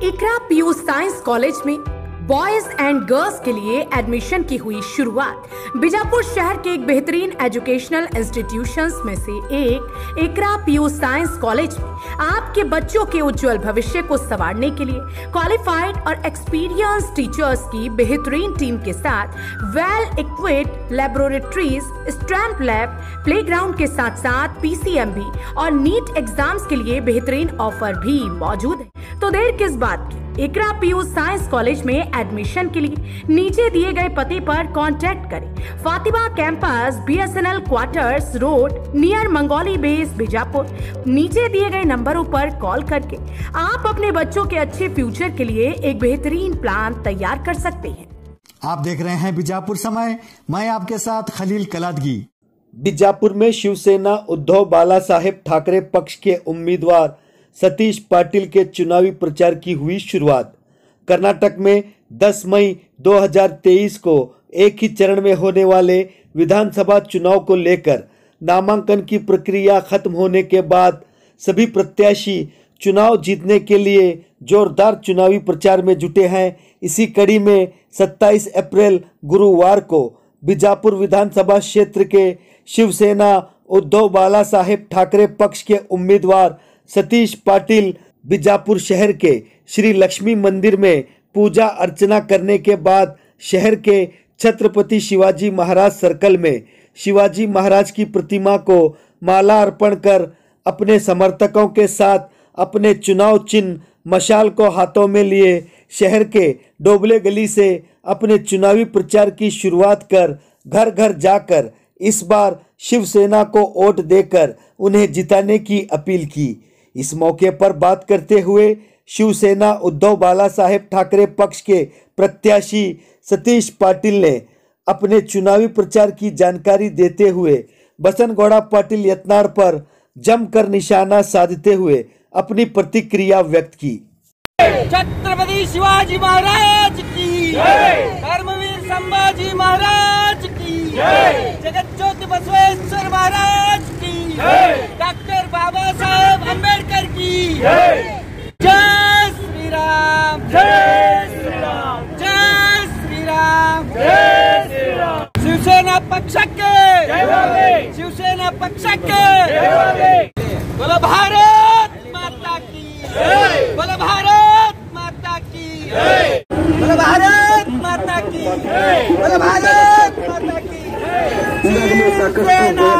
इकरा PU science college में boys and girls के लिए एडमिशन की हुई शुरुआत बीजापुर शहर के एक बेहतरीन एजुकेशनल इंस्टीट्यूशंस में से एक इकरा पीयू साइंस कॉलेज में आपके बच्चों के उज्जवल भविष्य को संवारने के लिए क्वालिफाइड और एक्सपीरियंस टीचर्स की बेहतरीन टीम के साथ well equipped laboratories stamp lab playground के साथ साथ पीसीएमबी और नीट एग्जाम्स के लिए बेहतरीन ऑफर भी मौजूद है तो देर किस बात की इकरा पीयू साइंस कॉलेज में एडमिशन के लिए नीचे दिए गए पते पर कांटेक्ट करें Fatima campus BSNL quarters road near Mangoli base Bijapur नीचे दिए गए नंबरों पर कॉल करके आप अपने बच्चों के अच्छे फ्यूचर के लिए एक बेहतरीन प्लान तैयार कर सकते हैं आप देख रहे हैं बीजापुर समय मैं आपके साथ खलील कलादगी बीजापुर में शिवसेना उद्धव बाला साहेब ठाकरे पक्ष के उम्मीदवार सतीश पाटिल के चुनावी प्रचार की हुई शुरुआत कर्नाटक में 10 मई 2023 को एक ही चरण में होने वाले विधानसभा चुनाव को लेकर नामांकन की प्रक्रिया खत्म होने के बाद सभी प्रत्याशी चुनाव जीतने के लिए जोरदार चुनावी प्रचार में जुटे हैं इसी कड़ी में 27 अप्रैल गुरुवार को बीजापुर विधानसभा क्षेत्र के शिवसेना उद्धव बाला साहेब ठाकरे पक्ष के उम्मीदवार सतीश पाटिल बीजापुर शहर के श्री लक्ष्मी मंदिर में पूजा अर्चना करने के बाद शहर के छत्रपति शिवाजी महाराज सर्कल में शिवाजी महाराज की प्रतिमा को माला अर्पण कर अपने समर्थकों के साथ अपने चुनाव चिन्ह मशाल को हाथों में लिए शहर के डोबले गली से अपने चुनावी प्रचार की शुरुआत कर घर घर जाकर इस बार शिवसेना को वोट देकर उन्हें जिताने की अपील की इस मौके पर बात करते हुए शिवसेना उद्धव बाला साहेब ठाकरे पक्ष के प्रत्याशी सतीश पाटिल ने अपने चुनावी प्रचार की जानकारी देते हुए बसनगौड़ा पाटिल यत्नार पर जमकर निशाना साधते हुए अपनी प्रतिक्रिया व्यक्त की छत्रपति शिवाजी महाराज की धर्मवीर संभाजी महाराज की जगत ज्योति बसवेश्वर महाराज की डॉक्टर बाबा साहेब अम्बेडकर की जय श्री राम जय श्री राम जय श्री राम जय श्री राम शिवसेना पक्षಕ್ಕೆ शिवसेना पक्षಕ್ಕೆ बोलो भारत माता की बोलो भारत माता की बोलो भारत माता की बोलो भारत माता की शिवसेना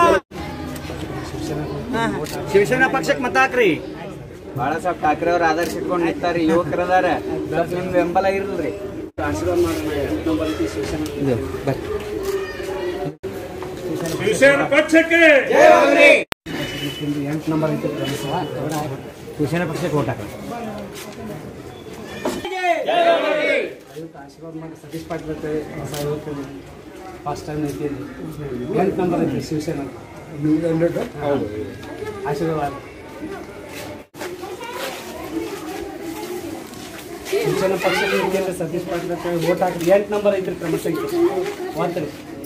ಶಿವಸೇನಾ ಪಕ್ಷಕ್ಕೆ ಮತ ಹಾಕ್ರಿ ಬಾಳ ಸಾಹೇಬ್ ಠಾಕ್ರೆ ಅವ್ರ ಆದರ್ಶ ಇಟ್ಕೊಂಡು ನಿಂತಾರಿ ಯುವಕರದಾರ ಸ್ವಲ್ಪ ನಿಮ್ ಬೆಂಬಲ ಇರಲ್ರಿ ಶಿವಸೇನಾ ಪಕ್ಷಕ್ಕೆ ಶಿವಸೇನಾ ಪಕ್ಷಕ್ಕೆ ಓಟ್ ಹಾಕ್ರಿ ಸತೀಶ್ ಪಾಟೀಲ್ ಅಂತ ಹೊಸ ಯುವಕರು ಫಸ್ಟ್ ಟೈಮ್ ಐತಿ ಎಂಟು ನಂಬರ್ ಐತಿ ಶಿವಸೇನಾ ಹೌದು ಆಶೀರ್ವಾದ ಶಿವಸೇನಾ ಪಕ್ಷಕ್ಕೆ ಇದೆಯಲ್ಲ ಸತೀಶ್ ಪಾಟೀಲ್ ಅಂತ ಓಟ್ ಹಾಕಿ ಎಂಟು ನಂಬರ್ ಐತ್ರಿ ಕ್ರಮ ಸಂಖ್ಯೆ ಮಾತ್ರಿ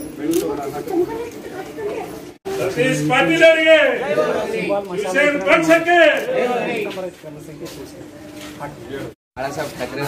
ಸತೀಶ್ ಪಾಟೀಲ್ ಅವರಿಗೆ ಶಿವಸೇನಾ ಪಕ್ಷಕ್ಕೆ ಎಂಟು ನಂಬರ್ ಐತಿ ಕ್ರಮ ಸಂಖ್ಯೆ ಶಿವಸೇನಾ ಬಾಳ ಸಾಹೇಬ್ ಠಾಕ್ರೆ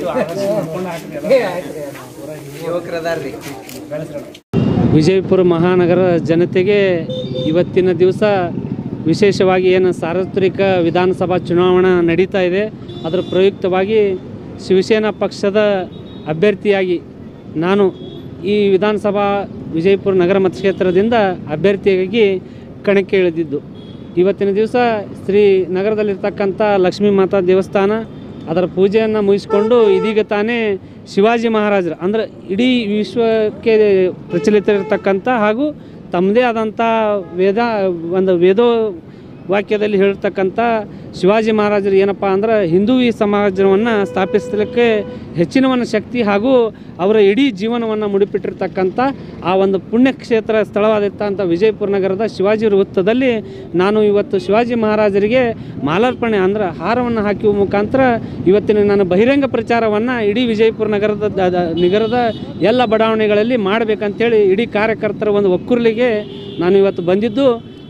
ಅವ್ರ ಯುವಕರದಾರ್ರಿ ವಿಜಯಪುರ ಮಹಾನಗರ ಜನತೆಗೆ ಇವತ್ತಿನ ದಿವಸ ವಿಶೇಷವಾಗಿ ಏನು ಸಾರ್ವತ್ರಿಕ ವಿಧಾನಸಭಾ ಚುನಾವಣಾ ನಡೀತಾ ಇದೆ ಅದರ ಪ್ರಯುಕ್ತವಾಗಿ ಶಿವಸೇನಾ ಪಕ್ಷದ ಅಭ್ಯರ್ಥಿಯಾಗಿ ನಾನು ಈ ವಿಧಾನಸಭಾ ವಿಜಯಪುರ ನಗರ ಮತಕ್ಷೇತ್ರದಿಂದ ಅಭ್ಯರ್ಥಿಯಾಗಿ ಕಣಕ್ಕೆ ಇಳಿದಿದ್ದು ಇವತ್ತಿನ ದಿವಸ ಶ್ರೀ ನಗರದಲ್ಲಿರ್ತಕ್ಕಂಥ ಲಕ್ಷ್ಮೀ ಮಾತಾ ದೇವಸ್ಥಾನ ಅದರ ಪೂಜೆಯನ್ನು ಮುಗಿಸ್ಕೊಂಡು ಇದೀಗ ತಾನೇ ಶಿವಾಜಿ ಮಹಾರಾಜರು ಅಂದ್ರೆ ಇಡೀ ವಿಶ್ವಕ್ಕೆ ಪ್ರಚಲಿತರಿರ್ತಕ್ಕಂಥ ಹಾಗೂ ತಮ್ಮದೇ ಆದಂಥ ವೇದ ಒಂದು ವೇದೋ ವಾಕ್ಯದಲ್ಲಿ ಹೇಳಿರ್ತಕ್ಕಂಥ ಶಿವಾಜಿ ಮಹಾರಾಜರು ಏನಪ್ಪ ಅಂದ್ರೆ ಹಿಂದೂ ಈ ಸಮಾಜವನ್ನು ಸ್ಥಾಪಿಸಲಿಕ್ಕೆ ಹೆಚ್ಚಿನ ಒಂದು ಶಕ್ತಿ ಹಾಗೂ ಅವರ ಇಡೀ ಜೀವನವನ್ನು ಮುಡಿಪಿಟ್ಟಿರ್ತಕ್ಕಂಥ ಆ ಒಂದು ಪುಣ್ಯಕ್ಷೇತ್ರ ಸ್ಥಳವಾದಂಥ ವಿಜಯಪುರ ನಗರದ ಶಿವಾಜಿ ವೃತ್ತದಲ್ಲಿ ನಾನು ಇವತ್ತು ಶಿವಾಜಿ ಮಹಾರಾಜರಿಗೆ ಮಾಲಾರ್ಪಣೆ ಅಂದ್ರೆ ಹಾರವನ್ನು ಹಾಕುವ ಮುಖಾಂತರ ಇವತ್ತಿನ ನಾನು ಬಹಿರಂಗ ಪ್ರಚಾರವನ್ನು ಇಡೀ ವಿಜಯಪುರ ನಗರದ ದ- ದ- ನಗರದ ಎಲ್ಲ ಬಡಾವಣೆಗಳಲ್ಲಿ ಮಾಡಬೇಕಂತೇಳಿ ಇಡೀ ಕಾರ್ಯಕರ್ತರ ಒಂದು ಒಕ್ಕೂರ್ಲಿಗೆ ನಾನು ಇವತ್ತು ಬಂದಿದ್ದು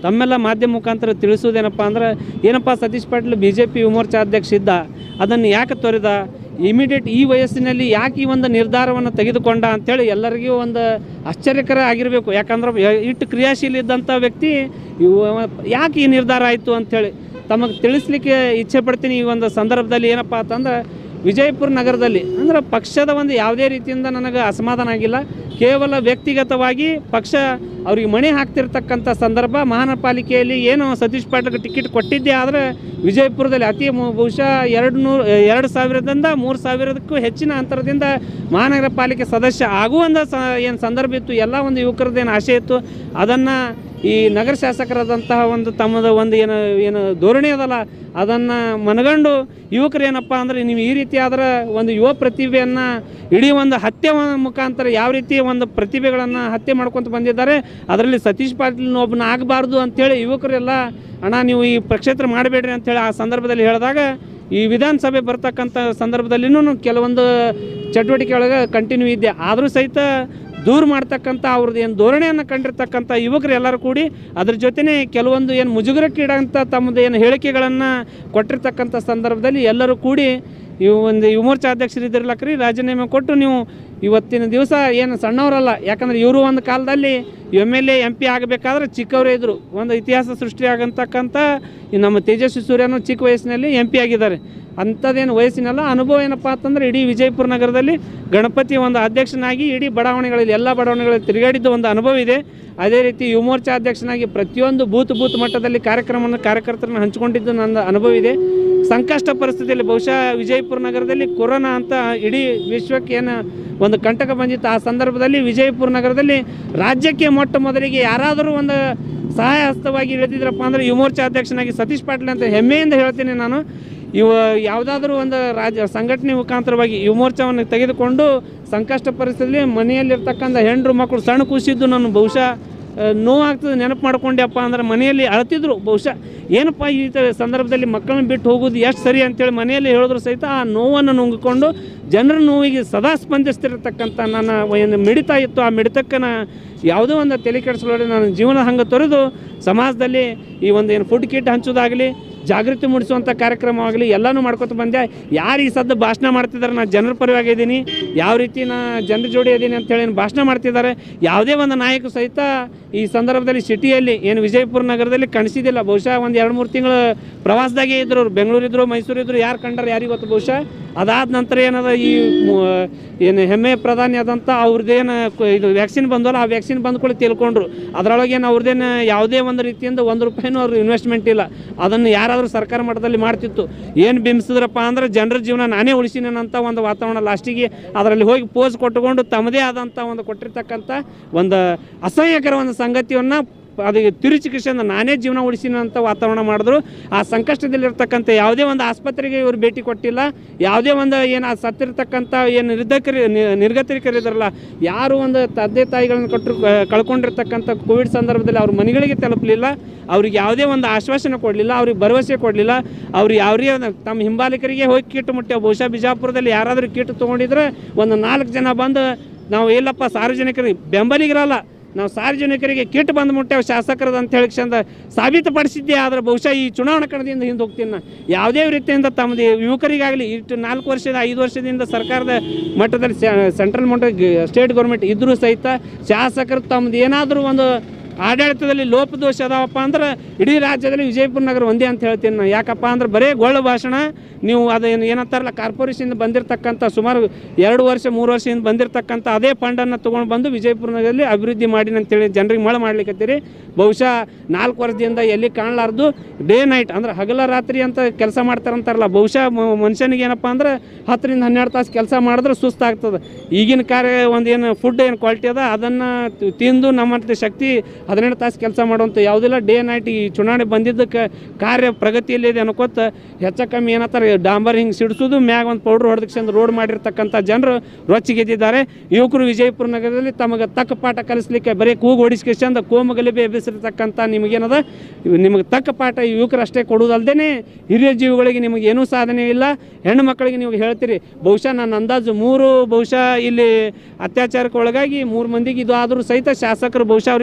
ತಮ್ಮೆಲ್ಲ ಮಾಧ್ಯಮ ಮುಖಾಂತರ ತಿಳಿಸೋದೇನಪ್ಪ ಅಂದ್ರೆ ಏನಪ್ಪ Satish Patil B J P Yuva Morcha ಅಧ್ಯಕ್ಷ ಇದ್ದ ಅದನ್ನು ಯಾಕೆ ತೊರೆದ ಇಮಿಡಿಯೇಟ್ ಈ ವಯಸ್ಸಿನಲ್ಲಿ ಯಾಕೆ ಈ ಒಂದು ನಿರ್ಧಾರವನ್ನು ತೆಗೆದುಕೊಂಡ ಅಂಥೇಳಿ ಎಲ್ಲರಿಗೂ ಒಂದು ಆಶ್ಚರ್ಯಕರ ಆಗಿರಬೇಕು ಯಾಕಂದ್ರೆ ಯ- ಇಟ್ಟು ಕ್ರಿಯಾಶೀಲ ಇದ್ದಂಥ ವ್ಯಕ್ತಿ ಇವ- ಯಾಕೆ ಈ ನಿರ್ಧಾರ ಆಯಿತು ಅಂಥೇಳಿ ತಮಗೆ ತಿಳಿಸ್ಲಿಕ್ಕೆ ಇಚ್ಛೆ ಪಡ್ತೀನಿ ಈ ಒಂದು ಸಂದರ್ಭದಲ್ಲಿ ಏನಪ್ಪ ಅಂತಂದ್ರೆ ವಿಜಯಪುರ ನಗರದಲ್ಲಿ ಅಂದ್ರೆ ಪಕ್ಷದ ಒಂದು ಯಾವುದೇ ರೀತಿಯಿಂದ ನನಗೆ ಅಸಮಾಧಾನ ಆಗಿಲ್ಲ ಕೇವಲ ವ್ಯಕ್ತಿಗತವಾಗಿ ಪಕ್ಷ ಅವ್ರಿಗೆ ಮಣೆ ಹಾಕ್ತಿರ್ತಕ್ಕಂಥ ಸಂದರ್ಭ ಮಹಾನಗರಪಾಲಿಕೆಯಲ್ಲಿ ಏನು ಸತೀಶ್ ಪಾಟೀಲ್ಗೆ ಟಿಕೆಟ್ ಕೊಟ್ಟಿದ್ದೆ ಆದರೆ ವಿಜಯಪುರದಲ್ಲಿ ಅತಿ ಮು- ಬಹುಶಃ ಎರಡು ನೂರು ಎರಡು ಸಾವಿರದಿಂದ ಮೂರು ಸಾವಿರದಕ್ಕೂ ಹೆಚ್ಚಿನ ಅಂತರದಿಂದ ಮಹಾನಗರ ಪಾಲಿಕೆ ಸದಸ್ಯ ಆಗುವಂಥ ಸ ಏನು ಸಂದರ್ಭ ಇತ್ತು ಎಲ್ಲ ಒಂದು ಯುವಕರದ್ದೇನು ಆಸೆ ಇತ್ತು ಅದನ್ನು ಈ ನಗರ ಶಾಸಕರಾದಂತಹ ಒಂದು ತಮ್ಮದ ಒಂದು ಏನು ಏನು ಧೋರಣೆ ಅದಲ್ಲ ಅದನ್ನು ಮನಗಂಡು ಯುವಕರು ಏನಪ್ಪ ಅಂದರೆ ನೀವು ಈ ರೀತಿ ಆದ್ರೆ ಒಂದು ಯುವ ಪ್ರತಿಭೆಯನ್ನು ಇಡೀ ಒಂದು ಹತ್ಯೆ ಮ- ಮುಖಾಂತರ ಯಾವ ರೀತಿ ಒಂದು ಪ್ರತಿಭೆಗಳನ್ನು ಹತ್ಯೆ ಮಾಡ್ಕೊತ ಬಂದಿದ್ದಾರೆ ಅದರಲ್ಲಿ ಸತೀಶ್ ಪಾಟೀಲ್ ಒಬ್ಬನ ಆಗಬಾರ್ದು ಅಂಥೇಳಿ ಯುವಕರೆಲ್ಲ ಅಣ್ಣ ನೀವು ಈ ಪ್ರಕ್ಷೇತ್ರ ಮಾಡಬೇಡ್ರಿ ಅಂಥೇಳಿ ಆ ಸಂದರ್ಭದಲ್ಲಿ ಹೇಳಿದಾಗ ಈ ವಿಧಾನಸಭೆ ಬರ್ತಕ್ಕಂಥ ಸಂದರ್ಭದಲ್ಲಿನೂ ಕೆಲವೊಂದು ಚಟುವಟಿಕೆ ಒಳಗೆ ಕಂಟಿನ್ಯೂ ಇದ್ದೆ ಆದರೂ ಸಹಿತ ದೂರ ಮಾಡ್ತಕ್ಕಂಥ ಅವ್ರದ್ದು ಏನು ಧೋರಣೆಯನ್ನು ಕಂಡಿರ್ತಕ್ಕಂಥ ಯುವಕರು ಎಲ್ಲರೂ ಕೂಡಿ ಅದ್ರ ಜೊತೆನೇ ಕೆಲವೊಂದು ಏನು ಮುಜುಗರಕ್ಕೀಡಂಥ ತಮ್ಮದು ಏನು ಹೇಳಿಕೆಗಳನ್ನು ಕೊಟ್ಟಿರ್ತಕ್ಕಂಥ ಸಂದರ್ಭದಲ್ಲಿ ಎಲ್ಲರೂ ಕೂಡಿ ಇವು ಒಂದು ಯುವ ಮೋರ್ಚಾ ಅಧ್ಯಕ್ಷರಿದ್ದಿರ್ಲಕ್ರಿ ರಾಜೀನಾಮೆ ಕೊಟ್ಟು ನೀವು ಇವತ್ತಿನ ದಿವಸ ಏನು ಸಣ್ಣವರಲ್ಲ ಯಾಕಂದ್ರೆ ಇವರು ಒಂದು ಕಾಲದಲ್ಲಿ M L A M P ಆಗಬೇಕಾದ್ರೆ ಚಿಕ್ಕವರೇ ಇದ್ದರು ಒಂದು ಇತಿಹಾಸ ಸೃಷ್ಟಿಯಾಗಂತಕ್ಕಂಥ ಈ ನಮ್ಮ ತೇಜಸ್ವಿ ಸೂರ್ಯನು ಚಿಕ್ಕ ವಯಸ್ಸಿನಲ್ಲಿ ಎಂ ಪಿ ಆಗಿದ್ದಾರೆ ಅಂಥದ್ದೇನು ವಯಸ್ಸಿನಲ್ಲ ಅನುಭವ ಏನಪ್ಪ ಅಂತಂದ್ರೆ ಇಡೀ ವಿಜಯಪುರ ನಗರದಲ್ಲಿ ಗಣಪತಿ ಒಂದು ಅಧ್ಯಕ್ಷನಾಗಿ ಇಡೀ ಬಡಾವಣೆಗಳಲ್ಲಿ ಎಲ್ಲ ಬಡಾವಣೆಗಳಲ್ಲಿ ತಿರುಗಾಡಿದ್ದ ಒಂದು ಅನುಭವ ಇದೆ ಅದೇ ರೀತಿ ಯುವ ಮೋರ್ಚಾ ಅಧ್ಯಕ್ಷನಾಗಿ ಪ್ರತಿಯೊಂದು ಬೂತ್ ಬೂತ್ ಮಟ್ಟದಲ್ಲಿ ಕಾರ್ಯಕ್ರಮವನ್ನು ಕಾರ್ಯಕರ್ತರನ್ನು ಹಂಚಿಕೊಂಡಿದ್ದು ನನ್ನ ಅನುಭವ ಇದೆ ಸಂಕಷ್ಟ ಪರಿಸ್ಥಿತಿಯಲ್ಲಿ ಬಹುಶಃ ವಿಜಯಪುರ ನಗರದಲ್ಲಿ ಕೊರೋನಾ ಅಂತ ಇಡೀ ವಿಶ್ವಕ್ಕೆ ಏನು ಒಂದು ಕಂಟಕ ಬಂದಿತ್ತು ಆ ಸಂದರ್ಭದಲ್ಲಿ ವಿಜಯಪುರ ನಗರದಲ್ಲಿ ರಾಜ್ಯಕ್ಕೆ ಮೊಟ್ಟ ಮೊದಲಿಗೆ ಯಾರಾದರೂ ಒಂದು ಸಹಾಯ ಹಸ್ತವಾಗಿ ಇಳಿದಿದ್ರಪ್ಪ ಅಂದರೆ ಯುವ ಮೋರ್ಚಾ ಅಧ್ಯಕ್ಷನಾಗಿ ಸತೀಶ್ ಪಾಟೀಲ್ ಅಂತ ಹೆಮ್ಮೆಯಿಂದ ಹೇಳ್ತೀನಿ ನಾನು ಇವ ಯಾವುದಾದ್ರೂ ಒಂದು ರಾಜ್ಯ ಸಂಘಟನೆ ಮುಖಾಂತರವಾಗಿ ಯುವ ಮೋರ್ಚಾವನ್ನು ತೆಗೆದುಕೊಂಡು ಸಂಕಷ್ಟ ಪರಿಸ್ಥಿತಿಯಲ್ಲಿ ಮನೆಯಲ್ಲಿರ್ತಕ್ಕಂಥ ಹೆಣ್ಣು ಮಕ್ಕಳು ಸಣ್ಣ ಖುಷಿದ್ದು ನಾನು ಬಹುಶಃ ಆ, ನೋವಾಗ್ತದೆ ನೆನಪು ಮಾಡ್ಕೊಂಡ್ಯಪ್ಪ ಅಂದ್ರೆ ಮನೆಯಲ್ಲಿ ಅಳ್ತಿದ್ರು ಬಹುಶಃ ಏನಪ್ಪ ಈ ತ- ಸಂದರ್ಭದಲ್ಲಿ ಮಕ್ಕಳನ್ನ ಬಿಟ್ಟು ಹೋಗೋದು ಎಷ್ಟು ಸರಿ ಅಂತೇಳಿ ಮನೆಯಲ್ಲಿ ಹೇಳಿದ್ರು ಸಹಿತ ಆ ನೋವನ್ನು ನುಂಗಿಕೊಂಡು ಜನರ ನೋವಿಗೆ ಸದಾ ಸ್ಪಂದಿಸ್ತಿರತಕ್ಕಂಥ ನನ್ನ ಏನು ಮಿಡಿತ ಇತ್ತು ಆ ಮಿಡಿತಕ್ಕೆ ನಾ ಯಾವುದೋ ಒಂದು ತಲೆ ಕೆಡಿಸ್ಕೊಳ್ಳಿ ನಾನು ಜೀವನ ಹಂಗೆ ತೊರೆದು ಸಮಾಜದಲ್ಲಿ ಈ ಒಂದು ಏನು ಫುಡ್ ಕಿಟ್ ಹಂಚೋದಾಗಲಿ ಜಾಗೃತಿ ಮೂಡಿಸುವಂಥ ಕಾರ್ಯಕ್ರಮವಾಗಲಿ ಎಲ್ಲನೂ ಮಾಡ್ಕೊತ ಬಂದೆ ಯಾರು ಈ ಸದ್ದು ಭಾಷಣ ಮಾಡ್ತಿದ್ದಾರೆ ನಾನು ಜನರ ಪರವಾಗಿ ಇದ್ದೀನಿ ಯಾವ ರೀತಿ ನಾ ಜನರ ಜೋಡಿ ಇದ್ದೀನಿ ಅಂತೇಳಿ ಏನು ಭಾಷಣ ಮಾಡ್ತಿದ್ದಾರೆ ಯಾವುದೇ ಒಂದು ನಾಯಕ ಸಹಿತ ಈ ಸಂದರ್ಭದಲ್ಲಿ ಸಿಟಿಯಲ್ಲಿ ಏನು ವಿಜಯಪುರ ನಗರದಲ್ಲಿ ಕಾಣಿಸಿದಿಲ್ಲ ಬಹುಶಃ ಒಂದು ಎರಡು ಮೂರು ತಿಂಗಳು ಪ್ರವಾಸದಾಗೆ ಇದ್ರು ಅವ್ರು ಬೆಂಗಳೂರು ಇದ್ರು ಮೈಸೂರು ಇದ್ರು ಯಾರು ಕಂಡಾರ ಯಾರಿಗೆ ಗೊತ್ತು ಬಹುಶಃ ಅದಾದ ನಂತರ ಏನದ ಈ ಮು- ಏನು ಹೆಮ್ಮೆ ಪ್ರಧಾನಿ ಆದಂಥ ಅವ್ರದ್ದೇನು ಕ- ಇದು ವ್ಯಾಕ್ಸಿನ್ ಬಂದವಲ್ಲ ಆ ವ್ಯಾಕ್ಸಿನ್ ಬಂದ್ಕೊಳ್ಳಿ ತಿಳ್ಕೊಂಡ್ರು ಅದರೊಳಗೆ ಏನು ಅವ್ರದ್ದೇನು ಯಾವುದೇ ಒಂದು ರೀತಿಯಿಂದ ಒಂದು ರೂಪಾಯಿನೂ ಅವ್ರ ಇನ್ವೆಸ್ಟ್ಮೆಂಟ್ ಇಲ್ಲ ಅದನ್ನು ಯಾರಾದರೂ ಸರ್ಕಾರ ಮಟ್ಟದಲ್ಲಿ ಮಾಡ್ತಿತ್ತು ಏನು ಬಿಂಬಿಸಿದ್ರಪ್ಪ ಅಂದ್ರೆ ಜನರ ಜೀವನ ನಾನೇ ಉಳಿಸಿನಂತ ಒಂದು ವಾತಾವರಣ ಲಾಸ್ಟಿಗೆ ಅದರಲ್ಲಿ ಹೋಗಿ ಪೋಸ್ ಕೊಟ್ಟುಕೊಂಡು ತಮ್ಮದೇ ಆದಂಥ ಒಂದು ಕೊಟ್ಟಿರ್ತಕ್ಕಂಥ ಒಂದು ಅಸಹ್ಯಕರ ಒಂದು ಸಂಗತಿಯನ್ನು ಅದಕ್ಕೆ ತಿರುಚಿಕಿತ್ಸೆಯಿಂದ ನಾನೇ ಜೀವನ ಉಳಿಸಿನಂಥ ವಾತಾವರಣ ಮಾಡಿದ್ರು ಆ ಸಂಕಷ್ಟದಲ್ಲಿರ್ತಕ್ಕಂಥ ಯಾವುದೇ ಒಂದು ಆಸ್ಪತ್ರೆಗೆ ಇವರು ಭೇಟಿ ಕೊಟ್ಟಿಲ್ಲ ಯಾವುದೇ ಒಂದು ಏನು ಆ ಸತ್ತಿರ್ತಕ್ಕಂಥ ಏನು ನಿರ್ಧಕರಿ ನಿ- ನಿರ್ಗತಿಕರಿದಾರಲ್ಲ ಯಾರು ಒಂದು ತಂದೆ ತಾಯಿಗಳನ್ನು ಕೊಟ್ಟರು ಕಳ್ಕೊಂಡಿರ್ತಕ್ಕಂಥ ಕೋವಿಡ್ ಸಂದರ್ಭದಲ್ಲಿ ಅವ್ರ ಮನೆಗಳಿಗೆ ತಲುಪಲಿಲ್ಲ ಅವ್ರಿಗೆ ಯಾವುದೇ ಒಂದು ಆಶ್ವಾಸನೆ ಕೊಡಲಿಲ್ಲ ಅವ್ರಿಗೆ ಭರವಸೆ ಕೊಡಲಿಲ್ಲ ಅವ್ರು ಯಾವ್ದೇ ಒಂದು ತಮ್ಮ ಹಿಂಬಾಲಕರಿಗೆ ಹೋಗಿ ಕಿಟ್ ಮುಟ್ಟ ಬಹುಶಃ ಬಿಜಾಪುರದಲ್ಲಿ ಯಾರಾದರೂ ಕಿಟ್ ತೊಗೊಂಡಿದ್ರೆ ಒಂದು ನಾಲ್ಕು ಜನ ಬಂದು ನಾವು ಇಲ್ಲಪ್ಪ ಸಾರ್ವಜನಿಕರಿಗೆ ಬೆಂಬಲಿಗರಲ್ಲ ನಾವು ಸಾರ್ವಜನಿಕರಿಗೆ ಕಿಟ್ ಬಂದು ಮುಟ್ಟೇವೆ ಶಾಸಕರದು ಅಂತ ಹೇಳಿ ಚಂದ ಸಾಬೀತುಪಡಿಸಿದ್ದೆ ಆದರೆ ಬಹುಶಃ ಈ ಚುನಾವಣಾ ಕಣದಿಂದ ಹಿಂದೆ ಹೋಗ್ತೀನಿ ನಾನು ಯಾವುದೇ ರೀತಿಯಿಂದ ತಮ್ಮದು ಯುವಕರಿಗಾಗಲಿ ಇಷ್ಟು ನಾಲ್ಕು ವರ್ಷದ ಐದು ವರ್ಷದಿಂದ ಸರ್ಕಾರದ ಮಟ್ಟದಲ್ಲಿ ಸೆಂಟ್ರಲ್ ಮಟ್ಟ ಸ್ಟೇಟ್ ಗೌರ್ಮೆಂಟ್ ಇದ್ರೂ ಸಹಿತ ಶಾಸಕರು ತಮ್ಮದು ಏನಾದರೂ ಒಂದು ಆಡಳಿತದಲ್ಲಿ ಲೋಪದೋಷ ಅದಾವಪ್ಪ ಅಂದ್ರೆ ಇಡೀ ರಾಜ್ಯದಲ್ಲಿ ವಿಜಯಪುರ ನಗರ ಒಂದೇ ಅಂತ ಹೇಳ್ತೀನಿ ನಾನು ಯಾಕಪ್ಪ ಅಂದ್ರೆ ಬರೇ ಗೊಳ್ಳು ಭಾಷಣ ನೀವು ಅದೇನು ಏನಂತಾರಲ್ಲ ಕಾರ್ಪೊರೇಷನ್ ಬಂದಿರತಕ್ಕಂಥ ಸುಮಾರು ಎರಡು ವರ್ಷ ಮೂರು ವರ್ಷದಿಂದ ಬಂದಿರತಕ್ಕಂಥ ಅದೇ ಫಂಡನ್ನು ತೊಗೊಂಡು ಬಂದು ವಿಜಯಪುರ ನಗರದಲ್ಲಿ ಅಭಿವೃದ್ಧಿ ಮಾಡಿನ ಅಂತೇಳಿ ಜನರಿಗೆ ಮಳೆ ಮಾಡ್ಲಿಕ್ಕತ್ತೀರಿ ಬಹುಶಃ ನಾಲ್ಕು ವರ್ಷದಿಂದ ಎಲ್ಲಿ ಕಾಣಲಾರ್ದು ಡೇ ನೈಟ್ ಅಂದ್ರೆ ಹಗಲ ರಾತ್ರಿ ಅಂತ ಕೆಲಸ ಮಾಡ್ತಾರಂತಾರಲ್ಲ ಬಹುಶಃ ಮ- ಮನುಷ್ಯನಿಗೆ ಏನಪ್ಪ ಅಂದ್ರೆ ಹತ್ತರಿಂದ ಹನ್ನೆರಡು ತಾಸು ಕೆಲಸ ಮಾಡಿದ್ರೆ ಸುಸ್ತಾಗ್ತದೆ ಈಗಿನ ಕಾರ್ಯ ಒಂದು ಏನು ಫುಡ್ ಏನು ಕ್ವಾಲಿಟಿ ಅದ ಅದನ್ನು ತಿಂದು ನಮ್ಮ ಶಕ್ತಿ ಹದಿನೆಂಟು ತಾಸು ಕೆಲಸ ಮಾಡುವಂಥ ಯಾವುದಿಲ್ಲ ಡೇ ನೈಟ್ ಈ ಚುನಾವಣೆ ಬಂದಿದ್ದಕ್ಕೆ ಕಾರ್ಯ ಪ್ರಗತಿಯಲ್ಲಿದೆ ಅನ್ಕೋತ ಹೆಚ್ಚ ಕಮ್ಮಿ ಏನತ್ತಾರೆ ಡಾಂಬರ್ ಹಿಂಗೆ ಸಿಡಿಸೋದು ಮ್ಯಾಗ ಒಂದು ಪೌಡ್ರ್ ಹೊಡೆದಕ್ಕೆ ರೋಡ್ ಮಾಡಿರ್ತಕ್ಕಂಥ ಜನರು ರೊಚ್ಚಿಗೆದ್ದಿದ್ದಾರೆ ಯುವಕರು ವಿಜಯಪುರ ನಗರದಲ್ಲಿ ತಮಗೆ ತಕ್ಕ ಪಾಠ ಕಲಿಸ್ಲಿಕ್ಕೆ ಬರೀ ಕೂಗು ಹೊಡಿಸ್ಕೊಂಡು ಕೋಮು ಗಲಿಬೆ ಎಬ್ಬಿಸಿರ್ತಕ್ಕಂಥ ನಿಮಗೇನದ ಇವ್ ನಿಮಗೆ ತಕ್ಕ ಪಾಠ ಯುವಕರು ಅಷ್ಟೇ ಕೊಡುವುದಲ್ದೇ ಹಿರಿಯ ಜೀವಿಗಳಿಗೆ ನಿಮಗೆ ಏನೂ ಸಾಧನೆ ಇಲ್ಲ ಹೆಣ್ಣು ಮಕ್ಕಳಿಗೆ ನೀವು ಹೇಳ್ತೀರಿ ಬಹುಶಃ ನನ್ನ ಅಂದಾಜು ಮೂರು ಬಹುಶಃ ಇಲ್ಲಿ ಅತ್ಯಾಚಾರಕ್ಕೆ ಒಳಗಾಗಿ ಮೂರು ಮಂದಿಗೆ ಇದು ಆದರೂ ಸಹಿತ ಶಾಸಕರು ಬಹುಶಃ ಅವ್ರಿಗೆ ಮಾತಾಡಿ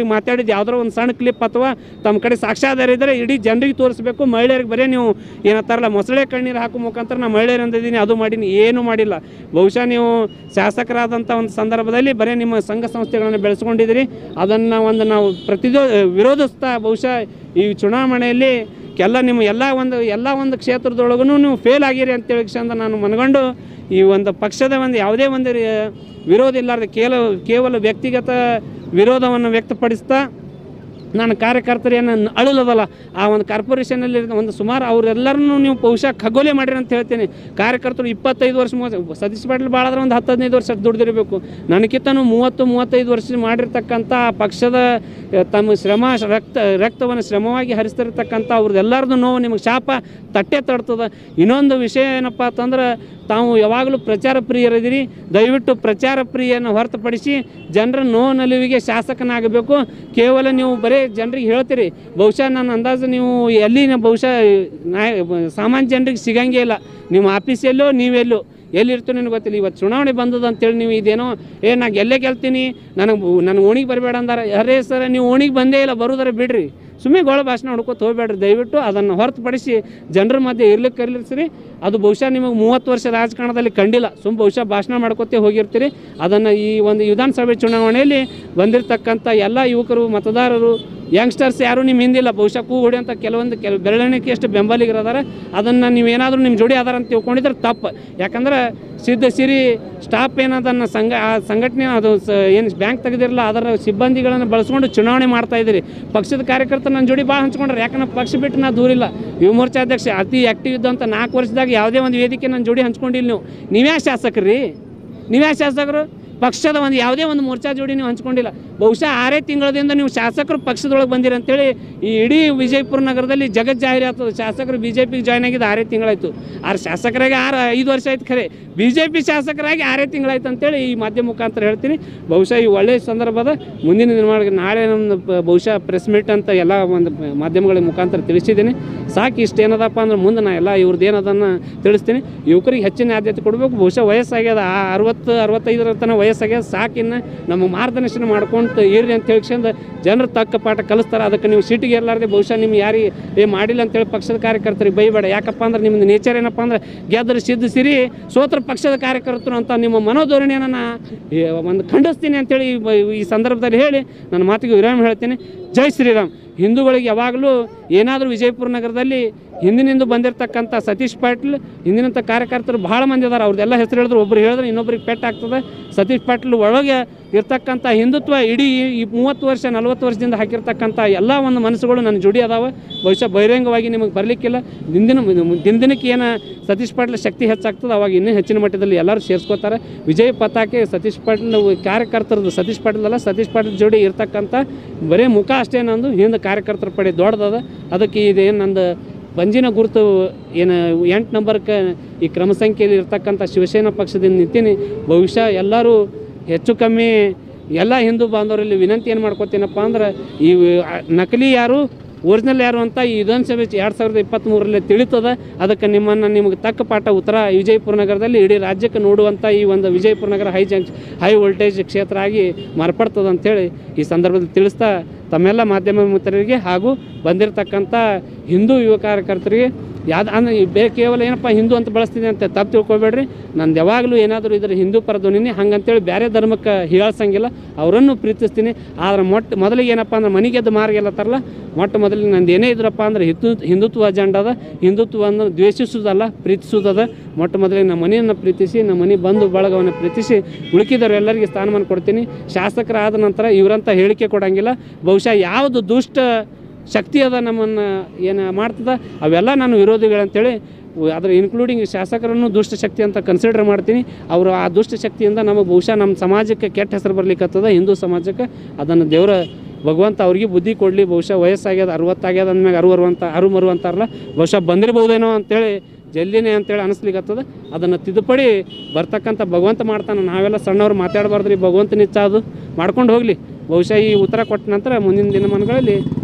ಇದು ಯಾವ್ದಾರ ಒಂದು ಸಣ್ಣ ಕ್ಲಿಪ್ ಅಥವಾ ತಮ್ಮ ಕಡೆ ಸಾಕ್ಷ್ಯಾಧಾರ ಇದ್ದರೆ ಇಡೀ ಜನರಿಗೆ ತೋರಿಸ್ಬೇಕು ಮಹಿಳೆಯರಿಗೆ ಬರೀ ನೀವು ಏನಂತಾರಲ್ಲ ಮೊಸಳೆ ಕಣ್ಣೀರು ಹಾಕೋ ಮುಖಾಂತರ ನಾ ಮಹಿಳೆಯರು ಅಂದಿದ್ದೀನಿ ಅದು ಮಾಡೀನಿ ಏನೂ ಮಾಡಿಲ್ಲ ಬಹುಶಃ ನೀವು ಶಾಸಕರಾದಂಥ ಒಂದು ಸಂದರ್ಭದಲ್ಲಿ ಬರೀ ನಿಮ್ಮ ಸಂಘ ಸಂಸ್ಥೆಗಳನ್ನು ಬೆಳೆಸ್ಕೊಂಡಿದ್ದೀರಿ ಅದನ್ನು ಒಂದು ನಾವು ಪ್ರತಿದೋ ವಿರೋಧಿಸ್ತಾ ಬಹುಶಃ ಈ ಚುನಾವಣೆಯಲ್ಲಿ ಎಲ್ಲ ನಿಮ್ಮ ಎಲ್ಲ ಒಂದು ಎಲ್ಲ ಒಂದು ಕ್ಷೇತ್ರದೊಳಗೂ ನೀವು ಫೇಲ್ ಆಗಿರಿ ಅಂತೇಳಿ ಕ್ಷಣ ನಾನು ಮನಗಂಡು ಈ ಒಂದು ಪಕ್ಷದ ಒಂದು ಯಾವುದೇ ಒಂದು ರೀ- ವಿರೋಧ ಇಲ್ಲಾರ್ದೆ ಕೇವಲ ಕೇವಲ ವ್ಯಕ್ತಿಗತ ವಿರೋಧವನ್ನು ವ್ಯಕ್ತಪಡಿಸ್ತಾ ನನ್ನ ಕಾರ್ಯಕರ್ತರು ಏನು ಅಳಲದಲ್ಲ ಆ ಒಂದು ಕಾರ್ಪೊರೇಷನಲ್ಲಿ ಒಂದು ಸುಮಾರು ಅವರೆಲ್ಲರನ್ನೂ ನೀವು ಬಹುಶಃ ಖಗೋಲೆ ಮಾಡಿರಿ ಅಂತ ಹೇಳ್ತೀನಿ ಕಾರ್ಯಕರ್ತರು ಇಪ್ಪತ್ತೈದು ವರ್ಷ ಮೂವತ್ತು ಸತೀಶ್ ಪಾಟೀಲ್ ಭಾಳಾದ್ರೆ ಒಂದು ಹತ್ತು ಹದಿನೈದು ವರ್ಷ ದುಡ್ದಿರಬೇಕು ನನಗಿಂತನೂ ಮೂವತ್ತು ಮೂವತ್ತೈದು ವರ್ಷ ಮಾಡಿರ್ತಕ್ಕಂಥ ಆ ಪಕ್ಷದ ಆ, ತಮ್ಮ ಶ್ರಮ ರಕ್ತ ರಕ್ತವನ್ನು ಶ್ರಮವಾಗಿ ಹರಿಸ್ತಿರ್ತಕ್ಕಂಥ ಅವ್ರದ್ದೆಲ್ಲರದ್ದು ನೋವು ನಿಮಗೆ ಶಾಪ ತಟ್ಟೆ ತಡ್ತದ ಇನ್ನೊಂದು ವಿಷಯ ಏನಪ್ಪ ಅಂತಂದ್ರೆ ತಾವು ಯಾವಾಗಲೂ ಪ್ರಚಾರ ಪ್ರಿಯರಿದ್ದೀರಿ ದಯವಿಟ್ಟು ಪ್ರಚಾರ ಪ್ರಿಯನ್ನು ಹೊರತುಪಡಿಸಿ ಜನರ ನೋವು ನಲಿವಿಗೆ ಶಾಸಕನಾಗಬೇಕು ಕೇವಲ ನೀವು ಬರೀ ಜನರಿಗೆ ಹೇಳ್ತೀರಿ ಬಹುಶಃ ನನ್ನ ಅಂದಾಜು ನೀವು ಎಲ್ಲಿ ನ- ಬಹುಶಃ ನಾಯ ಸಾಮಾನ್ಯ ಜನರಿಗೆ ಸಿಗಂಗೇ ಇಲ್ಲ ನಿಮ್ಮ ಆಫೀಸಲ್ಲೋ ನೀವೆಲ್ಲೋ ಎಲ್ಲಿರ್ತೀವಿ ನನಗೆ ಗೊತ್ತಿಲ್ಲ ಇವತ್ತು ಚುನಾವಣೆ ಬಂದದ ಅಂತೇಳಿ ನೀವು ಇದೇನೋ ಏ ನಾ ಗೆಲ್ಲೇ ಗೆಲ್ತೀನಿ ನನಗೆ ನನಗೆ ಓಣಿಗೆ ಬರಬೇಡ ಅಂದಾರ ಅರೇ ಸರ್ ನೀವು ಓಣಿಗೆ ಬಂದೇ ಇಲ್ಲ ಬರೋದಾರ ಬಿಡ್ರಿ ಸುಮ್ಮನೆ ಗೋಳ ಭಾಷಣ ಹೊಡ್ಕೊತ ಹೋಗ್ಬೇಡ್ರಿ ದಯವಿಟ್ಟು ಅದನ್ನು ಹೊರತುಪಡಿಸಿ ಜನರ ಮಧ್ಯೆ ಇರ್ಲಿಕ್ಕೆ ಕರೀಲಿಸ್ರಿ ಅದು ಬಹುಶಃ ನಿಮಗೆ ಮೂವತ್ತು ವರ್ಷ ರಾಜಕಾರಣದಲ್ಲಿ ಕಂಡಿಲ್ಲ ಸುಮ್ಮ ಬಹುಶಃ ಭಾಷಣ ಮಾಡ್ಕೊತೇ ಹೋಗಿರ್ತೀರಿ ಅದನ್ನು ಈ ಒಂದು ವಿಧಾನಸಭೆ ಚುನಾವಣೆಯಲ್ಲಿ ಬಂದಿರತಕ್ಕಂಥ ಎಲ್ಲ ಯುವಕರು ಮತದಾರರು ಯಂಗ್ಸ್ಟರ್ಸ್ ಯಾರು ನಿಮ್ಮ ಹಿಂದಿಲ್ಲ ಬಹುಶಃ ಕೂ ಹೊಡೆಯಂಥ ಕೆಲವೊಂದು ಕೆಲ ಬೆರಳೆಣಿಕೆಯಷ್ಟು ಬೆಂಬಲಿಗರು ಅದಾರ ಅದನ್ನು ನೀವೇನಾದರೂ ನಿಮ್ಮ ಜೋಡಿ ಅದಾರ ಅಂತ ತಿಳ್ಕೊಂಡಿದ್ರೆ ತಪ್ಪು ಯಾಕಂದ್ರೆ ಸಿದ್ಧ ಸಿರಿ ಸ್ಟಾಫ್ ಏನದನ್ನು ಸಂಘ ಆ ಸಂಘಟನೆ ಅದು ಸ ಏನು ಬ್ಯಾಂಕ್ ತೆಗೆದಿರಲ್ಲ ಅದರ ಸಿಬ್ಬಂದಿಗಳನ್ನು ಬಳಸ್ಕೊಂಡು ಚುನಾವಣೆ ಮಾಡ್ತಾ ಇದ್ದೀರಿ ಪಕ್ಷದ ಕಾರ್ಯಕರ್ತರು ನನ್ನ ಜೋಡಿ ಭಾಳ ಹಂಚ್ಕೊಂಡ್ರೆ ಯಾಕಂದ್ರೆ ಪಕ್ಷ ಬಿಟ್ಟು ನಾ ದೂರಿಲ್ಲ ಯುವ ಮೋರ್ಚಾ ಅಧ್ಯಕ್ಷ ಅತಿ ಆ್ಯಕ್ಟಿವ್ ಇದ್ದಂಥ ನಾಲ್ಕು ವರ್ಷದಾಗ ಯಾವುದೇ ಒಂದು ವೇದಿಕೆ ನನ್ನ ಜೋಡಿ ಹಂಚ್ಕೊಂಡಿಲ್ಲ ನೀವು ನೀವ್ಯಾ ಶಾಸಕರು ನೀವ್ಯಾ ಶಾಸಕರು ಪಕ್ಷದ ಒಂದು ಯಾವುದೇ ಒಂದು ಮೋರ್ಚಾ ಜೋಡಿ ನೀವು ಹಂಚ್ಕೊಂಡಿಲ್ಲ ಬಹುಶಃ ಆರೇ ತಿಂಗಳದಿಂದ ನೀವು ಶಾಸಕರು ಪಕ್ಷದೊಳಗೆ ಬಂದಿರಿ ಅಂತೇಳಿ ಈ ಇಡೀ ವಿಜಯಪುರ ನಗರದಲ್ಲಿ ಜಗತ್ ಜಾಹೀರಾತು ಶಾಸಕರು ಬಿ ಜೆ ಪಿಗೆ ಜಾಯ್ನ್ ಆಗಿದ್ದು ಆರೇ ತಿಂಗಳಾಯಿತು ಆರು ಶಾಸಕರಾಗಿ ಆರು ಐದು ವರ್ಷ ಆಯ್ತು ಖರೆ ಬಿ ಜೆ ಪಿ ಶಾಸಕರಾಗಿ ಆರೇ ತಿಂಗಳಾಯ್ತು ಅಂತೇಳಿ ಈ ಮಾಧ್ಯಮ ಮುಖಾಂತರ ಹೇಳ್ತೀನಿ ಬಹುಶಃ ಈ ಒಳ್ಳೆಯ ಸಂದರ್ಭದ ಮುಂದಿನ ದಿನಮಾನ ನಾಳೆ ನಮ್ಮ ಪ- ಬಹುಶಃ ಪ್ರೆಸ್ ಮೀಟ್ ಅಂತ ಎಲ್ಲ ಒಂದು ಮಾಧ್ಯಮಗಳ ಮುಖಾಂತರ ತಿಳಿಸಿದ್ದೀನಿ ಸಾಕು ಇಷ್ಟು ಏನದಪ್ಪ ಅಂದ್ರೆ ಮುಂದೆ ನಾ ಎಲ್ಲ ಇವ್ರದ್ದು ಏನದನ್ನು ತಿಳಿಸ್ತೀನಿ ಯುವಕರಿಗೆ ಹೆಚ್ಚಿನ ಆದ್ಯತೆ ಕೊಡಬೇಕು ಬಹುಶಃ ವಯಸ್ಸಾಗ್ಯದ ಆ ಅರವತ್ತು ಅರವತ್ತೈದರ ತನಕ ವಯಸ್ಸಾಗ್ಯದ ಸಾಕು ಇನ್ನು ನಮ್ಮ ಮಾರ್ಗದರ್ಶನ ಮಾಡ್ಕೊಂತ ಇರ್ರಿ ಅಂತ ಹೇಳ್ಕೊಂಡು ಜನರು ತಕ್ಕ ಪಾಠ ಕಲಿಸ್ತಾರೆ ಅದಕ್ಕೆ ನೀವು ಸೀಟಿಗೆ ಇರಲಾರ್ದೆ ಬಹುಶಃ ನಿಮ್ಗೆ ಯಾರಿಗೆ ಏ ಮಾಡಿಲ್ಲ ಅಂತೇಳಿ ಪಕ್ಷದ ಕಾರ್ಯಕರ್ತರಿಗೆ ಬೈಬೇಡ ಯಾಕಪ್ಪ ಅಂದ್ರೆ ನಿಮ್ಮದು ನೇಚರ್ ಏನಪ್ಪ ಅಂದ್ರೆ ಗೆದ್ದರೆ ಸಿದ್ಧ ಸಿರಿ ಸೋತ್ರ ಪಕ್ಷದ ಕಾರ್ಯಕರ್ತರು ಅಂತ ನಿಮ್ಮ ಮನೋಧೋರಣೆಯನ್ನು ನಾ ಈ ಒಂದು ಖಂಡಿಸ್ತೀನಿ ಅಂತೇಳಿ ಈ ಬ- ಈ ಸಂದರ್ಭದಲ್ಲಿ ಹೇಳಿ ನನ್ನ ಮಾತಿಗೆ ವಿರಾಮ ಹೇಳ್ತೀನಿ ಜೈ ಶ್ರೀರಾಮ್ ಹಿಂದೂಗಳಿಗೆ ಯಾವಾಗಲೂ ಏನಾದರೂ ವಿಜಯಪುರ ನಗರದಲ್ಲಿ ಹಿಂದಿನಿಂದ ಬಂದಿರತಕ್ಕಂಥ ಸತೀಶ್ ಪಾಟೀಲ್ ಹಿಂದಿನಂಥ ಕಾರ್ಯಕರ್ತರು ಭಾಳ ಮಂದಿ ಅದಾರ ಅವ್ರದ್ದೆಲ್ಲ ಹೆಸರು ಹೇಳಿದ್ರು ಒಬ್ರು ಹೇಳಿದ್ರೆ ಇನ್ನೊಬ್ರಿಗೆ ಪೆಟ್ಟಾಗ್ತದೆ ಸತೀಶ್ ಪಾಟೀಲ್ ಒಳಗೆ ಇರ್ತಕ್ಕಂಥ ಹಿಂದುತ್ವ ಇಡೀ ಈ ಮೂವತ್ತು ವರ್ಷ ನಲ್ವತ್ತು ವರ್ಷದಿಂದ ಹಾಕಿರ್ತಕ್ಕಂಥ ಎಲ್ಲ ಒಂದು ಮನಸ್ಸುಗಳು ನನ್ನ ಜೋಡಿ ಅದಾವೆ ಬಹುಶಃ ಬಹಿರಂಗವಾಗಿ ನಿಮಗೆ ಬರಲಿಕ್ಕಿಲ್ಲ ದಿನದಿನ ದಿನ ದಿನಕ್ಕೆ ಏನು ಸತೀಶ್ ಪಾಟೀಲ್ ಶಕ್ತಿ ಹೆಚ್ಚಾಗ್ತದೆ ಅವಾಗ ಇನ್ನೂ ಹೆಚ್ಚಿನ ಮಟ್ಟದಲ್ಲಿ ಎಲ್ಲರೂ ಸೇರಿಸ್ಕೋತಾರೆ ವಿಜಯ್ ಪತಾಕೆ ಸತೀಶ್ ಪಾಟೀಲ್ ಕಾರ್ಯಕರ್ತರದ್ದು ಸತೀಶ್ ಪಾಟೀಲ್ ಅಲ್ಲ ಸತೀಶ್ ಪಾಟೀಲ್ ಜೋಡಿ ಇರ್ತಕ್ಕಂಥ ಬರೀ ಮುಖ ಅಷ್ಟೇ ನಂದು ಹಿಂದೆ ಕಾರ್ಯಕರ್ತರ ಪಡೆ ದೊಡ್ಡದದ ಅದಕ್ಕೆ ಇದೇನು ನಂದು ಬಂಜಿನ ಗುರುತು ಏನು ಎಂಟು ನಂಬರ್ಗೆ ಈ ಕ್ರಮ ಸಂಖ್ಯೆಯಲ್ಲಿ ಇರ್ತಕ್ಕಂಥ ಶಿವಸೇನಾ ಪಕ್ಷದಿಂದ ನಿಂತೀನಿ ಬಹುಶಃ ಎಲ್ಲರೂ ಹೆಚ್ಚು ಕಮ್ಮಿ ಎಲ್ಲ ಹಿಂದೂ ಬಾಂಧವರಲ್ಲಿ ವಿನಂತಿ ಏನು ಮಾಡ್ಕೋತೀನಪ್ಪ ಅಂದ್ರೆ ಈ ಆ, ನಕಲಿ ಯಾರು ಒರಿಜಿನಲ್ ಯಾರು ಅಂತ ಈ ವಿಧಾನಸಭೆ ಎರಡು ಸಾವಿರದ ಇಪ್ಪತ್ತ್ಮೂರರಲ್ಲಿ ತಿಳಿತದ ಅದಕ್ಕೆ ನಿಮ್ಮನ್ನು ನಿಮಗೆ ತಕ್ಕ ಪಾಠ ಉತ್ತರ ವಿಜಯಪುರ ನಗರದಲ್ಲಿ ಇಡೀ ರಾಜ್ಯಕ್ಕೆ ನೋಡುವಂಥ ಈ ಒಂದು ವಿಜಯಪುರ ನಗರ ಹೈ ಜಂಕ್ಷ ಹೈ ವೋಲ್ಟೇಜ್ ಕ್ಷೇತ್ರ ಆಗಿ ಮಾರ್ಪಡ್ತದೆ ಅಂತೇಳಿ ಈ ಸಂದರ್ಭದಲ್ಲಿ ತಿಳಿಸ್ತಾ ತಮ್ಮೆಲ್ಲ ಮಾಧ್ಯಮ ಮಿತ್ರರಿಗೆ ಹಾಗೂ ಬಂದಿರತಕ್ಕಂಥ ಹಿಂದೂ ಯುವ ಕಾರ್ಯಕರ್ತರಿಗೆ ಯಾವ್ದು ಅಂದ್ರೆ ಈ ಬೇ ಕೇವಲ ಏನಪ್ಪ ಹಿಂದೂ ಅಂತ ಬಳಸ್ತೀನಿ ಅಂತ ತಪ್ಪು ತಿಳ್ಕೊಬೇಡ್ರಿ ನಂದು ಯಾವಾಗಲೂ ಏನಾದರೂ ಇದ್ರ ಹಿಂದೂ ಪರ ಧ್ವನಿನಿ ಹಂಗಂತೇಳಿ ಬೇರೆ ಧರ್ಮಕ್ಕೆ ಹೀಯಾಳ್ಸಂಗಿಲ್ಲ ಅವರನ್ನು ಪ್ರೀತಿಸ್ತೀನಿ ಆದ್ರೆ ಮೊಟ್ಟ ಮೊದಲಿಗೆ ಏನಪ್ಪ ಅಂದ್ರೆ ಮನೆಗೆದ್ದು ಮಾರ್ಗೆಲ್ಲತ್ತಾರಲ್ಲ ಮೊಟ್ಟ ಮೊದಲಿಗೆ ನಂದು ಏನೇ ಇದ್ರಪ್ಪ ಅಂದ್ರೆ ಹಿಂದು ಹಿಂದುತ್ವ ಅಜೆಂಡ ಅದ ಹಿಂದುತ್ವ ಅಂದ್ರೆ ದ್ವೇಷಿಸೋದಲ್ಲ ಪ್ರೀತಿಸೋದದ ಮೊಟ್ಟ ಮೊದಲಿಗೆ ನಮ್ಮ ಮನೆಯನ್ನು ಪ್ರೀತಿಸಿ ನಮ್ಮ ಮನೆ ಬಂಧು ಬಳಗವನ್ನು ಪ್ರೀತಿಸಿ ಉಳುಕಿದವರು ಎಲ್ಲರಿಗೆ ಸ್ಥಾನಮಾನ ಕೊಡ್ತೀನಿ ಶಾಸಕರಾದ ನಂತರ ಇವರಂತ ಹೇಳಿಕೆ ಕೊಡಂಗಿಲ್ಲ ಬಹುಶಃ ಯಾವುದು ದುಷ್ಟ ಶಕ್ತಿ ಅದ ನಮ್ಮನ್ನು ಏನು ಮಾಡ್ತದ ಅವೆಲ್ಲ ನಾನು ವಿರೋಧಿಗಳಂತೇಳಿ ಅದರ ಇನ್ಕ್ಲೂಡಿಂಗ್ ಶಾಸಕರನ್ನು ದುಷ್ಟ ಶಕ್ತಿ ಅಂತ ಕನ್ಸಿಡರ್ ಮಾಡ್ತೀನಿ ಅವರು ಆ ದುಷ್ಟ ಶಕ್ತಿಯಿಂದ ನಮಗೆ ಬಹುಶಃ ನಮ್ಮ ಸಮಾಜಕ್ಕೆ ಕೆಟ್ಟ ಹೆಸರು ಬರ್ಲಿಕ್ಕತ್ತದ ಹಿಂದೂ ಸಮಾಜಕ್ಕೆ ಅದನ್ನು ದೇವರ ಭಗವಂತ ಅವ್ರಿಗೆ ಬುದ್ಧಿ ಕೊಡಲಿ ಬಹುಶಃ ವಯಸ್ಸಾಗ್ಯದ ಅರವತ್ತಾಗ್ಯದ ಅಂದ್ಮ್ಯಾಗ ಅರು ಅರುವಂತ ಅರು ಮರು ಅಂತಾರಲ್ಲ ಬಹುಶಃ ಬಂದಿರ್ಬೋದೇನೋ ಅಂತೇಳಿ ಜಲ್ದಿನೇ ಅಂತೇಳಿ ಅನಿಸ್ಲಿಕ್ಕತ್ತದ ಅದನ್ನು ತಿದ್ದುಪಡಿ ಬರ್ತಕ್ಕಂಥ ಭಗವಂತ ಮಾಡ್ತಾನೆ ನಾವೆಲ್ಲ ಸಣ್ಣವ್ರು ಮಾತಾಡಬಾರ್ದ್ರಿ ಭಗವಂತನ ಇಚ್ಛ ಅದು ಮಾಡ್ಕೊಂಡು ಹೋಗಲಿ ಬಹುಶಃ ಈ ಉತ್ತರ ಕೊಟ್ಟ ನಂತರ ಮುಂದಿನ ದಿನಮಾನಗಳಲ್ಲಿ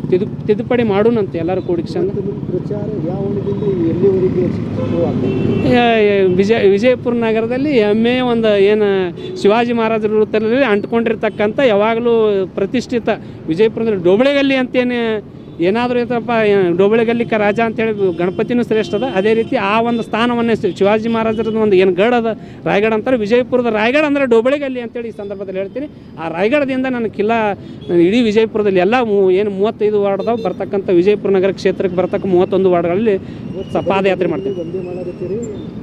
ತಿದ್ದು ತಿದ್ದುಪಡಿ ಮಾಡೋಣಂತೆ ಎಲ್ಲರೂ ಕೂಡಿಸ್ಕೊಂಡು ಪ್ರಚಾರ ಯಾವ ಹಂತದಿಂದ ಎಲ್ಲಿವರೆಗೆ ಶುರು ಆಗ್ತದೆ ಯಾ- ಯಾ- ವಿಜಯ ವಿಜಯಪುರ ನಗರದಲ್ಲಿ ಹೆಮ್ಮೆ ಒಂದು ಏನು ಶಿವಾಜಿ ಮಹಾರಾಜರ ವೃತ್ತದಲ್ಲಿ ಅಂಟ್ಕೊಂಡಿರ್ತಕ್ಕಂಥ ಯಾವಾಗಲೂ ಪ್ರತಿಷ್ಠಿತ ವಿಜಯಪುರದಲ್ಲಿ ಡೋಬಳೆಗಲ್ಲಿ ಅಂತೇನು ಏನಾದರೂ ಇರ್ತಪ್ಪ ಡೋಬಳೆಗಲ್ಲಿ ಕ ರಾಜ ಅಂತೇಳಿ ಗಣಪತಿನೂ ಶ್ರೇಷ್ಠ ಅದ ಅದೇ ರೀತಿ ಆ ಒಂದು ಸ್ಥಾನವನ್ನೇ ಶಿ- ಶಿವಾಜಿ ಮಹಾರಾಜರದ ಒಂದು ಏನು ಗಢ ಅದ ರಾಯಗಢ ಅಂತಾರೆ ವಿಜಯಪುರದ ರಾಯಗಢ ಅಂದರೆ ಡೋಬಳೆಗಲ್ಲಿ ಅಂತೇಳಿ ಈ ಸಂದರ್ಭದಲ್ಲಿ ಹೇಳ್ತೀನಿ ಆ ರಾಯಗಢದಿಂದ ನನ್ನ ಕಿಲ್ಲ ಇಡೀ ವಿಜಯಪುರದಲ್ಲಿ ಎಲ್ಲ ಮೂ ಏನು ಮೂವತ್ತೈದು ವಾರ್ಡ್ದಾವ್ ಬರ್ತಕ್ಕಂಥ ವಿಜಯಪುರ ನಗರ ಕ್ಷೇತ್ರಕ್ಕೆ ಬರ್ತಕ್ಕ ಮೂವತ್ತೊಂದು ವಾರ್ಡ್ಗಳಲ್ಲಿ ಸ- ಪಾದಯಾತ್ರೆ ಮಾಡ್ತೀನಿ ಒಂದೇ ಮಾಡಕತ್ತೀರಿ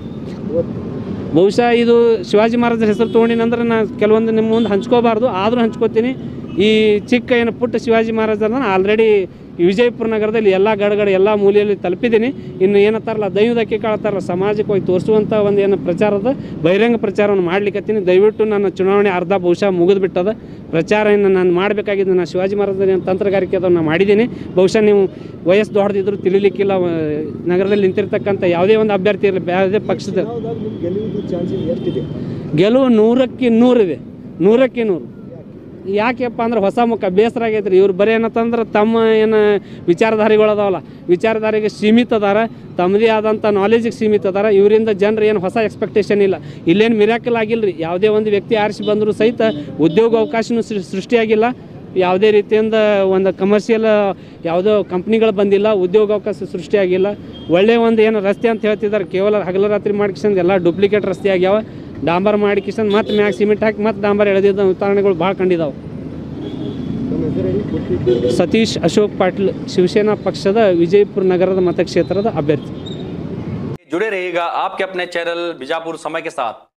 ಬಹುಶಃ ಇದು ಶಿವಾಜಿ ಮಹಾರಾಜರ ಹೆಸರು ತೊಗೊಂಡಿನಂದ್ರೆ ನಾನು ಕೆಲವೊಂದು ನಿಮ್ಮ ಮುಂದೆ ಹಂಚ್ಕೋಬಾರ್ದು ಆದರೂ ಹಂಚ್ಕೋತೀನಿ ಈ ಚಿಕ್ಕ ಏನು ಪುಟ್ಟ ಶಿವಾಜಿ ಮಹಾರಾಜರನ್ನ ಆಲ್ರೆಡಿ ವಿಜಯಪುರ ನಗರದಲ್ಲಿ ಎಲ್ಲ ಗಡಗಡ ಎಲ್ಲ ಮೂಲೆಯಲ್ಲಿ ತಲುಪಿದ್ದೀನಿ ಇನ್ನು ಏನತ್ತಾರಲ್ಲ ದೈವದಕ್ಕೆ ಕಾಳ್ತಾರಲ್ಲ ಸಮಾಜಕ್ಕೆ ಹೋಗಿ ತೋರಿಸುವಂಥ ಒಂದು ಏನು ಪ್ರಚಾರದ ಬಹಿರಂಗ ಪ್ರಚಾರವನ್ನು ಮಾಡ್ಲಿಕ್ಕತ್ತೀನಿ ದಯವಿಟ್ಟು ನನ್ನ ಚುನಾವಣೆ ಅರ್ಧ ಬಹುಶಃ ಮುಗಿದು ಬಿಟ್ಟದ ಪ್ರಚಾರ ಇನ್ನು ನಾನು ಮಾಡಬೇಕಾಗಿದ್ದು ನಾನು ಶಿವಾಜಿ ಮಹಾರಾಜರ ಏನು ತಂತ್ರಗಾರಿಕೆ ಅದನ್ನು ಮಾಡಿದ್ದೀನಿ ಬಹುಶಃ ನೀವು ವಯಸ್ಸು ದೊಡ್ಡದಿದ್ರು ತಿಳಿಲಿಕ್ಕಿಲ್ಲ ಆ, ನಗರದಲ್ಲಿ ನಿಂತಿರ್ತಕ್ಕಂಥ ಯಾವುದೇ ಒಂದು ಅಭ್ಯರ್ಥಿ ಇರಲಿ ಯಾವುದೇ ಪಕ್ಷದ ಯಾವ್ದಾಗ ನಿಮ್ಗೆ ಗೆಲುವಿದು ಚಾನ್ಸಸ್ ಎಷ್ಟಿದೆ ಗೆಲುವು ನೂರಕ್ಕೆ ನೂರಿದೆ ನೂರಕ್ಕೆ ನೂರು ಯಾಕೆಪ್ಪ ಅಂದ್ರೆ ಹೊಸ ಮುಖ ಬೇಸರ ಆಗೈತೆ ರೀ ಇವ್ರು ಬರೀ ಏನಂತಂದ್ರೆ ತಮ್ಮ ಏನು ವಿಚಾರಧಾರಿಗಳು ಅದಾವಲ್ಲ ವಿಚಾರಧಾರೆಗೆ ಸೀಮಿತ ಅದಾರ ತಮ್ಮದೇ ಆದಂಥ ನಾಲೆಜಿಗೆ ಸೀಮಿತ ಅದಾರ ಇವರಿಂದ ಜನರು ಏನು ಹೊಸ ಎಕ್ಸ್ಪೆಕ್ಟೇಷನ್ ಇಲ್ಲ ಇಲ್ಲೇನು ಮಿರಾಕಲ್ ಆಗಿಲ್ಲ ರೀ ಯಾವುದೇ ಒಂದು ವ್ಯಕ್ತಿ ಆರಿಸಿ ಬಂದರೂ ಸಹಿತ ಉದ್ಯೋಗ ಅವಕಾಶನೂ ಸೃ- ಸೃಷ್ಟಿಯಾಗಿಲ್ಲ ಯಾವುದೇ ರೀತಿಯಿಂದ ಒಂದು ಕಮರ್ಷಿಯಲ್ ಯಾವುದೋ ಕಂಪ್ನಿಗಳು ಬಂದಿಲ್ಲ ಉದ್ಯೋಗ ಅವಕಾಶ ಸೃಷ್ಟಿಯಾಗಿಲ್ಲ ಒಳ್ಳೆಯ ಒಂದು ಏನು ರಸ್ತೆ ಅಂತ ಹೇಳ್ತಿದ್ದಾರೆ ಕೇವಲ ಹಗಲು ರಾತ್ರಿ ಮಾಡಿಕಿಸಂದು ಎಲ್ಲ ಡೂಪ್ಲಿಕೇಟ್ ರಸ್ತೆ ಆಗ್ಯಾವ ಡಾಂಬರ್ ಮಾಡಿಕಿಸಂದು ಮತ್ತೆ ಮ್ಯಾಗ ಸಿಮೆಂಟ್ ಹಾಕಿ ಮತ್ತೆ ಡಾಂಬರ್ ಎಳೆದಿದ್ದ ಉದಾಹರಣೆಗಳು ಭಾಳ ಕಂಡಿದ್ದಾವೆ ನಮ್ಮ ಹೆಸರು ಹೇಳಿ ಗೊತ್ತಿದ್ದು ಸತೀಶ್ ಅಶೋಕ್ ಪಾಟೀಲ್ ಶಿವಸೇನಾ ಪಕ್ಷದ ವಿಜಯಪುರ ನಗರದ ಮತಕ್ಷೇತ್ರದ ಅಭ್ಯರ್ಥಿ जुड़े रहिएगा आपके अपने चैनल बीजापुर समय के साथ